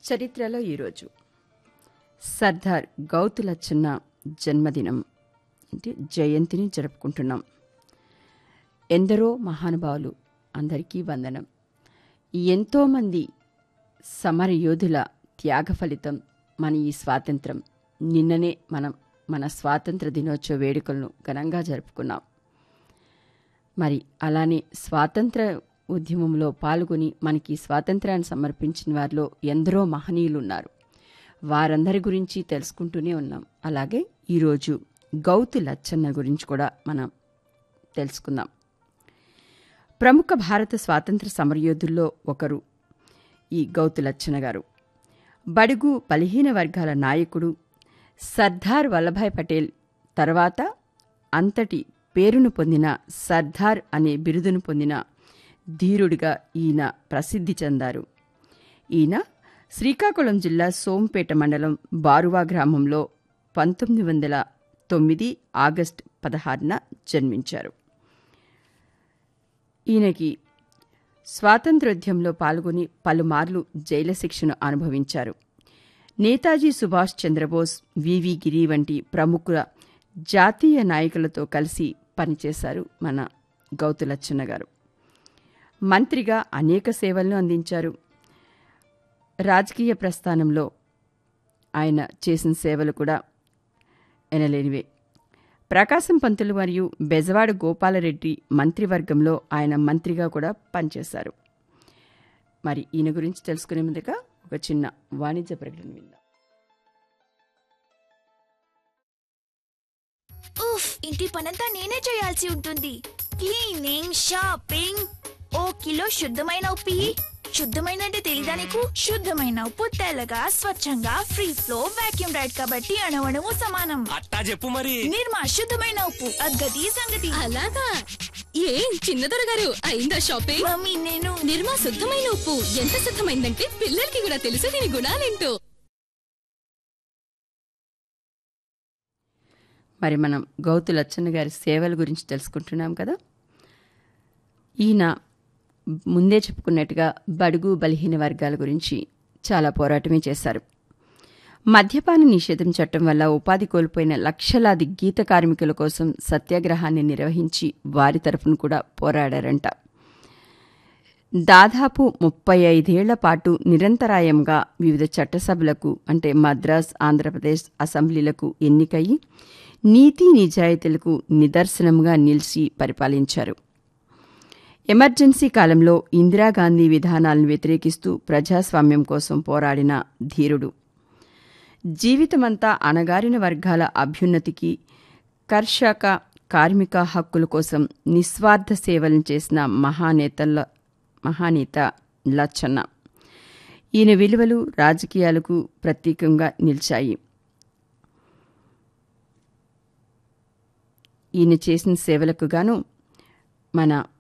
చరిత్రలో ఈరోజు సర్దార్ గౌతులచ్చన్న జన్మదినం అంటే జయంతిని జరుపుకుంటున్నాం ఎందరో మహానుభావులు అందరికీ వందనం ఎంతోమంది సమర యోధుల త్యాగ ఫలితం మన ఈ స్వాతంత్రం నిన్ననే మనం మన స్వాతంత్ర దినోత్సవ వేడుకలను ఘనంగా జరుపుకున్నాం మరి అలానే స్వాతంత్ర ఉద్యమంలో పాల్గొని మనకి స్వాతంత్రాన్ని సమర్పించిన వారిలో ఎందరో మహనీయులు ఉన్నారు వారందరి గురించి తెలుసుకుంటూనే ఉన్నాం అలాగే ఈరోజు గౌతు లచ్చన్న గురించి కూడా మనం తెలుసుకుందాం ప్రముఖ భారత స్వాతంత్ర సమరయోధుల్లో ఒకరు ఈ గౌతు లచ్చన్న గారు బడుగు బలహీన వర్గాల నాయకుడు సర్దార్ వల్లభాయ్ పటేల్ తర్వాత అంతటి పేరును పొందిన సర్దార్ అనే బిరుదును పొందిన ధీరుడిగా ఈయన ప్రసిద్ధి చెందారు ఈయన శ్రీకాకుళం జిల్లా సోంపేట మండలం బారువా గ్రామంలో పంతొమ్మిది వందల తొమ్మిది ఆగస్టు పదహారున జన్మించారు ఈయనకి స్వాతంత్రోద్యమంలో పాల్గొని పలుమార్లు జైలు శిక్షను అనుభవించారు నేతాజీ సుభాష్ చంద్రబోస్ వివి గిరి వంటి ప్రముఖుల జాతీయ నాయకులతో కలిసి పనిచేశారు మన గౌతులచ్చన్న గారు మంత్రిగా అనేక సేవలను అందించారు రాజకీయ ప్రస్థానంలో ఆయన చేసిన సేవలు కూడా ఎనలేనివే ప్రకాశం పంతులు మరియు బెజవాడ గోపాలరెడ్డి మంత్రివర్గంలో ఆయన మంత్రిగా కూడా పనిచేశారు మరి ఈయన గురించి తెలుసుకునే ముందుగా ఒక చిన్న వాణిజ్య ప్రకటన విందాం ఉఫ్ ఇంటి పనంతా నేనే చేయాల్సి ఉంటుంది క్లీనింగ్ షాపింగ్ ఓ కిలో శుద్ధమైన ఉప్పు ఇయ్యి. శుద్ధమైన అంటే తెలీదా నీకు శుద్ధమైన ఉప్పు తెల్లగా స్వచ్ఛంగా ఫ్రీ ఫ్లో వాక్యూమ్ రైడ్ కాబట్టి అణవణము సమానం అట్టా చెప్పు మరి నిర్మా శుద్ధమైన ఉప్పు అద్గతి సంగతి అలాగా ఏం చిన్నదొర గారు అయిందా షాపింగ్ మమ్మీ నేను నిర్మా శుద్ధమైన ఉప్పు ఎంత శుద్ధమైందంటే పిల్లలకి కూడా తెలుసు దీని గుణాలేంటో మరి మనం గౌతు లచ్చన్న గారి సేవల గురించి తెలుసుకుంటున్నాం కదా ఈయన ముందే చెప్పుకున్నట్టుగా బడుగు బలహీన వర్గాల గురించి చాలా పోరాటమే చేశారు మద్యపాన నిషేధం చట్టం వల్ల ఉపాధి కోల్పోయిన లక్షలాది గీత కార్మికుల కోసం సత్యాగ్రహాన్ని నిర్వహించి వారి తరఫున కూడా పోరాడారంట దాదాపు ముప్పై ఐదేళ్ల పాటు నిరంతరాయంగా వివిధ చట్టసభలకు అంటే మద్రాస్ ఆంధ్రప్రదేశ్ అసెంబ్లీలకు ఎన్నికయి నీతి నిజాయితీలకు నిదర్శనంగా నిలిచి పరిపాలించారు ఎమర్జెన్సీ కాలంలో ఇందిరాగాంధీ విధానాలను వ్యతిరేకిస్తూ ప్రజాస్వామ్యం కోసం పోరాడిన ధీరుడు జీవితమంతా అణగారిన వర్గాల అభ్యున్నతికి కర్షక కార్మిక హక్కుల కోసం నిస్వార్థ సేవలను చేసిన మహానేతల మహానేత లచ్చన్న ఈయన విలువలు రాజకీయాలకు ప్రత్యేకంగా నిలిచాయి ఈయన చేసిన సేవలకు గాను మన